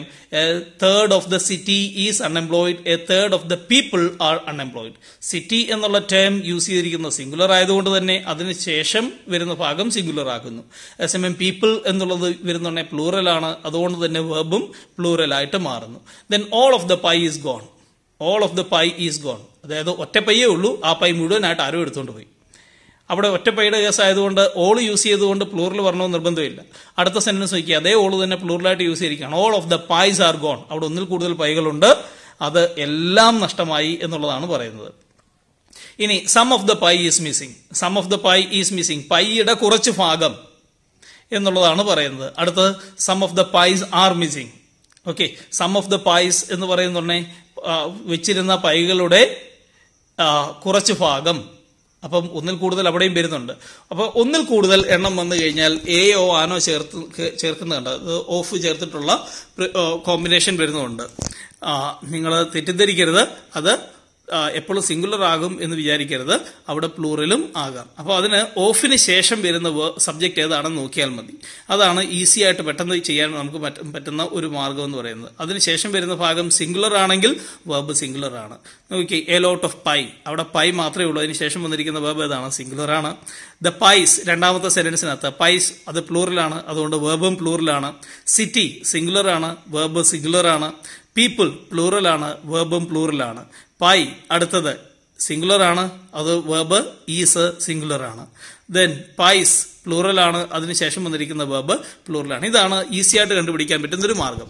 third of the city is unemployed a third of the people are unemployed city എന്നുള്ള ടേം യൂസ് ചെയ്തിരിക്കുന്നത് സിംഗുലർ ആയതുകൊണ്ട് തന്നെ അതിന് ശേഷം വരുന്ന ഭാഗം സിംഗുലർ ആക്കുന്നു അതേസമയം പീപ്പിൾ എന്നുള്ളത് വരുന്നുണ്ടെ പ്ലൂറൽ ആണ് അതുകൊണ്ട് തന്നെ വെർബും പ്ലൂറൽ ആയിട്ട് മാറുന്നു then all of the pie is gone all of the pie is gone അതായത് ഒറ്റ പയ്യേ ഉള്ളൂ ആ പൈ മുഴുവനായിട്ട് ആരോ എടുത്തുകൊണ്ട് പോയി അവിടെ ഒറ്റ പൈയുടെ കേസ് ആയതുകൊണ്ട് ഓൾ യൂസ് ചെയ്തുകൊണ്ട് പ്ലൂറിൽ വരണമെന്ന് നിർബന്ധമില്ല അടുത്ത സെന്റൻസ് നോക്കി അതേ ഓൾ തന്നെ പ്ലൂറിലായിട്ട് യൂസ് ചെയ്തിരിക്കുകയാണ് all of the pies are gone അവിടെ ഒന്നിൽ കൂടുതൽ പൈകളുണ്ട് അത് എല്ലാം നഷ്ടമായി എന്നുള്ളതാണ് പറയുന്നത് ഇനി some of the pie is missing some of the pie is missing പൈയുടെ കുറച്ച് ഭാഗം എന്നുള്ളതാണ് പറയുന്നത് അടുത്തത് some of the pies are missing okay some of the pies എന്ന് പറയുന്ന വെച്ചിരുന്ന പൈകളുടെ ആ, കുറച്ച് ഭാഗം അപ്പം ഒന്നിൽ കൂടുതൽ അവിടെയും വരുന്നുണ്ട് അപ്പോൾ ഒന്നിൽ കൂടുതൽ എണ്ണം വന്നു കഴിഞ്ഞാൽ എയോ ആനോ ചേർത്ത് ചേർക്കുന്നുണ്ട് അത് ഓഫ് ചേർത്തിട്ടുള്ള കോമ്പിനേഷൻ വരുന്നുണ്ട് നിങ്ങൾ തെറ്റിദ്ധരിക്കരുത് അത് എപ്പോഴും സിംഗുലർ ആകും എന്ന് വിചാരിക്കരുത് അവിടെ പ്ലൂറലും ആകാം അപ്പോൾ അതിന് ഓഫിന് ശേഷം വരുന്ന സബ്ജക്റ്റ് ഏതാണെന്ന് നോക്കിയാൽ മതി അതാണ് ഈസി ആയിട്ട് പെട്ടെന്ന് ചെയ്യാൻ നമുക്ക് പറ്റ- പറ്റുന്ന ഒരു മാർഗം എന്ന് പറയുന്നത് അതിന് ശേഷം വരുന്ന ഭാഗം സിംഗുലർ ആണെങ്കിൽ വേർബ് സിംഗുലർ ആണ് നോക്കി എ ലോട്ട് ഓഫ് പൈ അവിടെ പൈ മാത്രമേ ഉള്ളൂ അതിന് ശേഷം വന്നിരിക്കുന്ന വേർബ് ഏതാണ് സിംഗുലർ ആണ് ദ പൈസ് രണ്ടാമത്തെ സെന്റൻസിനകത്ത് പൈസ് അത് പ്ലൂറലാണ് അതുകൊണ്ട് വേർബും പ്ലൂറലാണ് സിറ്റി സിംഗുലർ ആണ് വേർബ് സിംഗുലർ ആണ് പീപ്പിൾ പ്ലൂറൽ ആണ് വേർബും പ്ലൂറലാണ് പൈ അടുത്തത് സിംഗുലർ ആണ് അത് വേർബ് ഈസ് സിംഗുലർ ആണ് ദെൻ പൈസ് പ്ലൂറൽ ആണ് അതിനുശേഷം വന്നിരിക്കുന്ന വേർബ് പ്ലൂറലാണ് ഇതാണ് ഈസി ആയിട്ട് കണ്ടുപിടിക്കാൻ പറ്റുന്ന ഒരു മാർഗം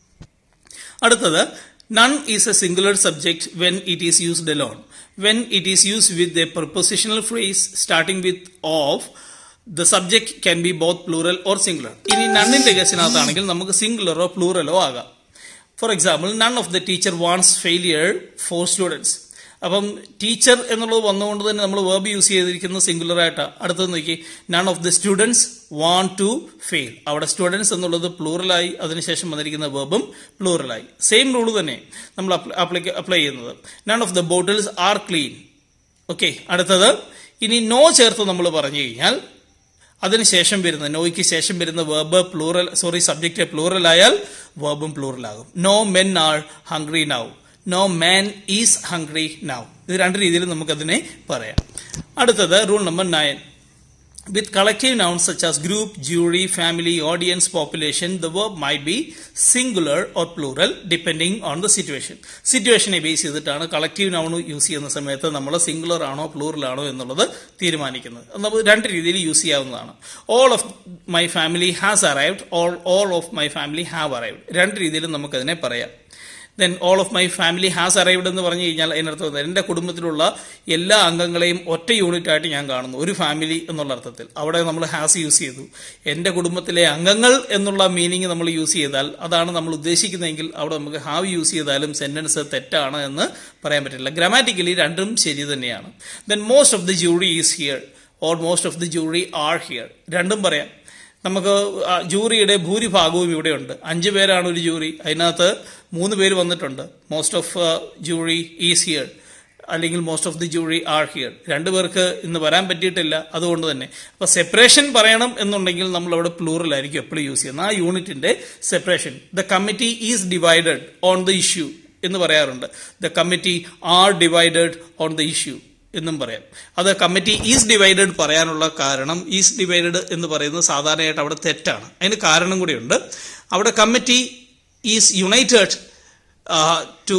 അടുത്തത് none is a singular subject when it is used alone when it is used with a propositional phrase starting with of the subject can be both plural or singular ഇനി നണ്ണിന്റെ കേസിനകത്താണെങ്കിൽ നമുക്ക് സിംഗുലറോ പ്ലൂറലോ ആകാം for example none of the teacher wants failure for students അപ്പം teacher എന്നുള്ളത് വന്നുകൊണ്ട് തന്നെ നമ്മൾ വേർബ് യൂസ് ചെയ്തിരിക്കുന്നത് സിംഗുലർ ആയിട്ടാണ് അടുത്തത് നോക്കി none of the students want to fail അവിടെ സ്റ്റുഡൻസ് എന്നുള്ളത് പ്ലൂറലായി അതിനുശേഷം വന്നിരിക്കുന്ന വേർബും പ്ലൂറലായി സെയിം റൂൾ തന്നെ നമ്മൾ അപ്ലൈ ചെയ്യുന്നത് none of the bottles are clean okay അടുത്തത് ഇനി നോ ചേർത്ത് നമ്മൾ പറഞ്ഞു കഴിഞ്ഞാൽ അതിനുശേഷം വരുന്ന നോയ്ക്ക് ശേഷം വരുന്ന verb plural sorry subject plural ആയാൽ വേർബും പ്ലൂറൽ ആകും no men are hungry now no man is hungry now ഇത് രണ്ട് രീതിയിൽ നമുക്കതിനെ പറയാം അടുത്തത് rule number nine With collective nouns such as group, jury, family, audience, population, the verb might be singular or plural depending on the situation. സിറ്റുവേഷനെ base ചെയ്തിട്ടാണ് collective noun use ചെയ്യുന്ന സമയത്ത് നമ്മൾ സിംഗുലർ ആണോ പ്ലൂറൽ ആണോ എന്നുള്ളത് തീരുമാനിക്കുന്നത് അത് നമുക്ക് രണ്ട് രീതിയിൽ യൂസ് ചെയ്യാവുന്നതാണ് all of my family has arrived all all of my family have arrived രണ്ട് രീതിയിലും നമുക്കതിനെ പറയാം then all of my family has arrived എന്ന് പറഞ്ഞു കഴിഞ്ഞാൽ അതിനർത്ഥം എൻ്റെ കുടുംബത്തിലുള്ള എല്ലാ അംഗങ്ങളെയും ഒറ്റ യൂണിറ്റ് ആയിട്ട് ഞാൻ കാണുന്നു ഒരു ഫാമിലി എന്നുള്ള അർത്ഥത്തിൽ അവിടെ നമ്മൾ ഹാസ് യൂസ് ചെയ്തു എൻ്റെ കുടുംബത്തിലെ അംഗങ്ങൾ എന്നുള്ള മീനിങ് നമ്മൾ യൂസ് ചെയ്താൽ അതാണ് നമ്മൾ ഉദ്ദേശിക്കുന്നതെങ്കിൽ അവിടെ നമുക്ക് ഹാവ് യൂസ് ചെയ്താലും സെന്റൻസ് തെറ്റാണ് എന്ന് പറയാൻ പറ്റില്ല ഗ്രാമാറ്റിക്കലി രണ്ടും ശരി തന്നെയാണ് then most of the jury is here or most of the jury are here രണ്ടും പറയാം നമുക്ക് ആ ജൂറിയുടെ ഭൂരിഭാഗവും ഇവിടെയുണ്ട് അഞ്ച് പേരാണ് ഒരു ജൂറി അതിനകത്ത് മൂന്ന് പേര് വന്നിട്ടുണ്ട് most of jury is here അല്ലെങ്കിൽ most of the jury are here രണ്ടുപേർക്ക് ഇന്ന് വരാൻ പറ്റിയിട്ടില്ല അതുകൊണ്ട് തന്നെ അപ്പൊ സെപ്പറേഷൻ പറയണം എന്നുണ്ടെങ്കിൽ നമ്മൾ അവിടെ പ്ലൂറൽ ആയിരിക്കും എപ്പോഴും യൂസ് ചെയ്യുന്നത് ആ യൂണിറ്റിന്റെ separation the committee is divided on the issue എന്ന് പറയാറുണ്ട് the committee are divided on the issue എന്നും പറയാം അത് കമ്മിറ്റി ഈസ് ഡിവൈഡഡ് പറയാനുള്ള കാരണം ഈസ് ഡിവൈഡഡ് എന്ന് പറയുന്നത് സാധാരണയായിട്ട് അവിടെ തെറ്റാണ് അതിന് കാരണം കൂടിയുണ്ട് അവിടെ committee is united to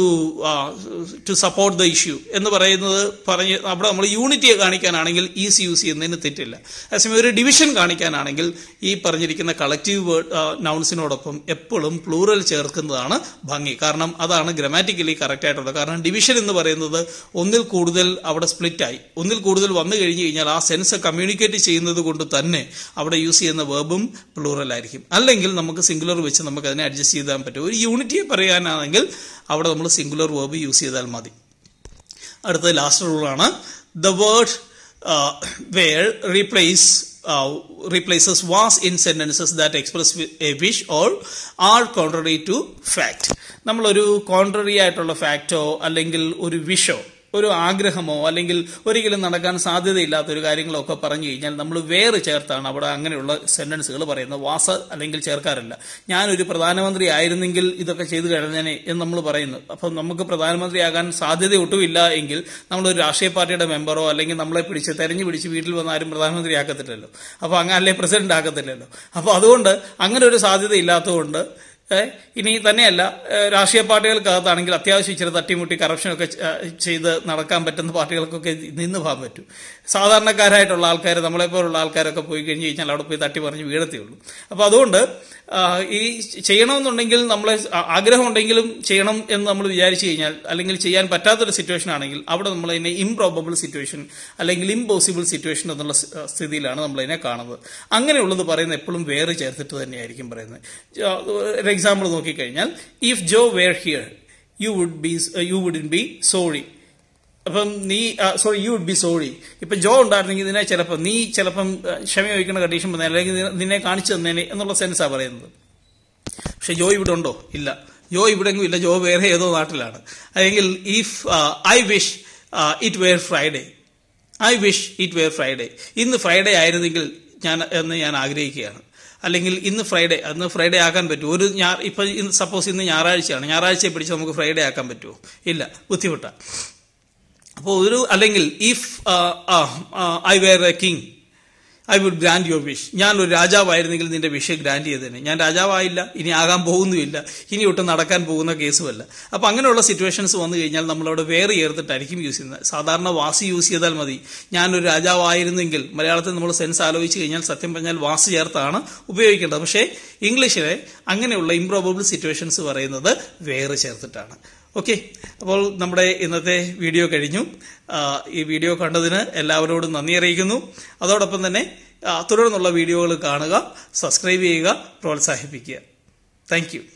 to support the issue എന്ന് പറയുന്നത് പറഞ്ഞ് അവിടെ നമ്മൾ യൂണിറ്റിയെ കാണിക്കാനാണെങ്കിൽ ഈസ് യൂസ് ചെയ്യുന്നതിന് തെറ്റില്ല അതേസമയം ഒരു ഡിവിഷൻ കാണിക്കാനാണെങ്കിൽ ഈ പറഞ്ഞിരിക്കുന്ന കളക്റ്റീവ് വേർഡ് നൗൺസിനോടൊപ്പം എപ്പോഴും പ്ലൂറൽ ചേർക്കുന്നതാണ് ഭംഗി കാരണം അതാണ് ഗ്രമാറ്റിക്കലി കറക്റ്റ് ആയിട്ടുള്ളത് കാരണം ഡിവിഷൻ എന്ന് പറയുന്നത് ഒന്നിൽ കൂടുതൽ അവിടെ സ്പ്ലിറ്റായി ഒന്നിൽ കൂടുതൽ വന്നു കഴിഞ്ഞു കഴിഞ്ഞാൽ ആ സെൻസ് കമ്മ്യൂണിക്കേറ്റ് ചെയ്യുന്നത് കൊണ്ട് തന്നെ അവിടെ യൂസ് ചെയ്യുന്ന വേർബും പ്ലൂറൽ ആയിരിക്കും അല്ലെങ്കിൽ നമുക്ക് സിംഗുലർ വെച്ച് നമുക്ക് അതിനെ അഡ്ജസ്റ്റ് ചെയ്താൻ പറ്റും ഒരു യൂണിറ്റിയെ പറയാനാണെങ്കിൽ അവിടെ നമ്മൾ സിംഗുലർ വേർബ് യൂസ് ചെയ്താൽ മതി അടുത്തത് ലാസ്റ്റ് റൂളാണ് the word were replace replaces was in sentences that express a wish or are contrary to fact നമ്മളൊരു കോൺട്രറി ആയിട്ടുള്ള ഫാക്റ്റോ അല്ലെങ്കിൽ ഒരു വിഷോ ഒരു ആഗ്രഹമോ അല്ലെങ്കിൽ ഒരിക്കലും നടക്കാൻ സാധ്യതയില്ലാത്ത ഒരു കാര്യങ്ങളോ ഒക്കെ പറഞ്ഞു കഴിഞ്ഞാൽ നമ്മൾ വേറെ ചേർത്താണ് അവിടെ അങ്ങനെയുള്ള സെന്റൻസുകൾ പറയുന്നത് വാസ് അല്ലെങ്കിൽ ചേർക്കാറില്ല ഞാനൊരു പ്രധാനമന്ത്രി ആയിരുന്നെങ്കിൽ ഇതൊക്കെ ചെയ്തു കഴിഞ്ഞേനെ എന്ന് നമ്മൾ പറയുന്നു അപ്പം നമുക്ക് പ്രധാനമന്ത്രിയാകാൻ സാധ്യത ഒട്ടുമില്ല എങ്കിൽ നമ്മളൊരു രാഷ്ട്രീയ പാർട്ടിയുടെ മെമ്പറോ അല്ലെങ്കിൽ നമ്മളെ പിടിച്ച് തെരഞ്ഞു പിടിച്ച് വീട്ടിൽ വന്ന് ആരും പ്രധാനമന്ത്രി ആക്കത്തില്ലല്ലോ അപ്പോൾ അങ്ങനെ അല്ലെങ്കിൽ പ്രസിഡന്റ് ആക്കത്തില്ലല്ലോ അപ്പോൾ അതുകൊണ്ട് അങ്ങനെ ഒരു സാധ്യത ഇല്ലാത്തതുകൊണ്ട് ഇനി തന്നെയല്ല രാഷ്ട്രീയ പാർട്ടികൾക്കകത്താണെങ്കിൽ അത്യാവശ്യം ഇച്ചിരി തട്ടിമുട്ടി കറപ്ഷനൊക്കെ ചെയ്ത് നടക്കാൻ പറ്റുന്ന പാർട്ടികൾക്കൊക്കെ നിന്ന് പോകാൻ പറ്റും സാധാരണക്കാരായിട്ടുള്ള ആൾക്കാർ നമ്മളെപ്പോലുള്ള ആൾക്കാരൊക്കെ പോയി കഴിഞ്ഞ് കഴിഞ്ഞാൽ അവിടെ പോയി തട്ടി പറഞ്ഞ് വീഴത്തേ ഉള്ളൂ അപ്പോൾ അതുകൊണ്ട് ആ, ഈ ചെയ്യണമെന്നുണ്ടെങ്കിൽ നമ്മളെ ആ- ആഗ്രഹമുണ്ടെങ്കിലും ചെയ്യണം എന്ന് നമ്മൾ വിചാരിച്ചു കഴിഞ്ഞാൽ അല്ലെങ്കിൽ ചെയ്യാൻ പറ്റാത്തൊരു സിറ്റുവേഷൻ ആണെങ്കിൽ അവിടെ നമ്മൾ അതിനെ ഇംപ്രോബബിൾ സിറ്റുവേഷൻ അല്ലെങ്കിൽ ഇമ്പോസിബിൾ സിറ്റുവേഷൻ എന്നുള്ള സ്- ആ, സ്ഥിതിയിലാണ് നമ്മൾ അതിനെ കാണുന്നത് അങ്ങനെയുള്ളത് പറയുന്നത് എപ്പോഴും വേറെ ചേർത്തിട്ട് തന്നെയായിരിക്കും പറയുന്നത് ജോ- ഒരു എക്സാമ്പിൾ നോക്കിക്കഴിഞ്ഞാൽ if Joe were here you would be you would be sorry അപ്പം നീ sorry you would be sorry ഇപ്പൊ ജോ ഉണ്ടായിരുന്നെങ്കിൽ ഇതിനെ ചിലപ്പോൾ നീ ചിലപ്പം ആ, ക്ഷമ ചോദിക്കുന്ന കണ്ടീഷൻ വന്നേ അല്ലെങ്കിൽ നിന്നെ- നിന്നെ കാണിച്ചു തന്നേനെ എന്നുള്ള സെൻസാണ് പറയുന്നത് പക്ഷെ ജോ ഇവിടെ ഉണ്ടോ ഇല്ല ജോ ഇവിടെങ്ങും ഇല്ല ജോ വേറെ ഏതോ നാട്ടിലാണ് അല്ലെങ്കിൽ if I wish it were Friday I wish it were Friday ഇന്ന് ഫ്രൈഡേ ആയിരുന്നെങ്കിൽ ഞാൻ എന്ന് ഞാൻ ആഗ്രഹിക്കുകയാണ് അല്ലെങ്കിൽ ഇന്ന് ഫ്രൈഡേ അന്ന് ഫ്രൈഡേ ആക്കാൻ പറ്റുമോ ഒരു ഞാ ഇപ്പം ഇന്ന് സപ്പോസ് ഇന്ന് ഞായറാഴ്ചയാണ് ഞായറാഴ്ചയെ പിടിച്ച് നമുക്ക് ഫ്രൈഡേ ആക്കാൻ പറ്റുമോ ഇല്ല ബുദ്ധിമുട്ടാണ് അപ്പോൾ ഒരു അല്ലെങ്കിൽ if I were a king I would grant your wish ഞാൻ ഒരു രാജാവായിരുന്നെങ്കിൽ നിന്റെ വിഷ് ഗ്രാൻഡ് ചെയ്തേനെ ഞാൻ രാജാവായില്ല ഇനി ആകാൻ പോകുന്നുമില്ല ഇനി ഒട്ടും നടക്കാൻ പോകുന്ന കേസുമല്ല അപ്പൊ അങ്ങനെയുള്ള സിറ്റുവേഷൻസ് വന്നു കഴിഞ്ഞാൽ നമ്മളവിടെ വേറെ ചേർത്തിട്ടായിരിക്കും യൂസ് ചെയ്യുന്നത് സാധാരണ വാസി യൂസ് ചെയ്താൽ മതി ഞാനൊരു രാജാവായിരുന്നെങ്കിൽ മലയാളത്തിൽ നമ്മൾ സെൻസ് ആലോചിച്ച് കഴിഞ്ഞാൽ സത്യം പറഞ്ഞാൽ വാസി ചേർത്താണ് ഉപയോഗിക്കേണ്ടത് പക്ഷേ ഇംഗ്ലീഷിലെ അങ്ങനെയുള്ള ഇംപ്രോബബിൾ സിറ്റുവേഷൻസ് പറയുന്നത് വേറെ ചേർത്തിട്ടാണ് ഓക്കെ അപ്പോൾ നമ്മുടെ ഇന്നത്തെ വീഡിയോ കഴിഞ്ഞു ആ, ഈ വീഡിയോ കണ്ടതിന് എല്ലാവരോടും നന്ദി അറിയിക്കുന്നു അതോടൊപ്പം തന്നെ ആ, തുടർന്നുള്ള വീഡിയോകൾ കാണുക സബ്സ്ക്രൈബ് ചെയ്യുക പ്രോത്സാഹിപ്പിക്കുക താങ്ക്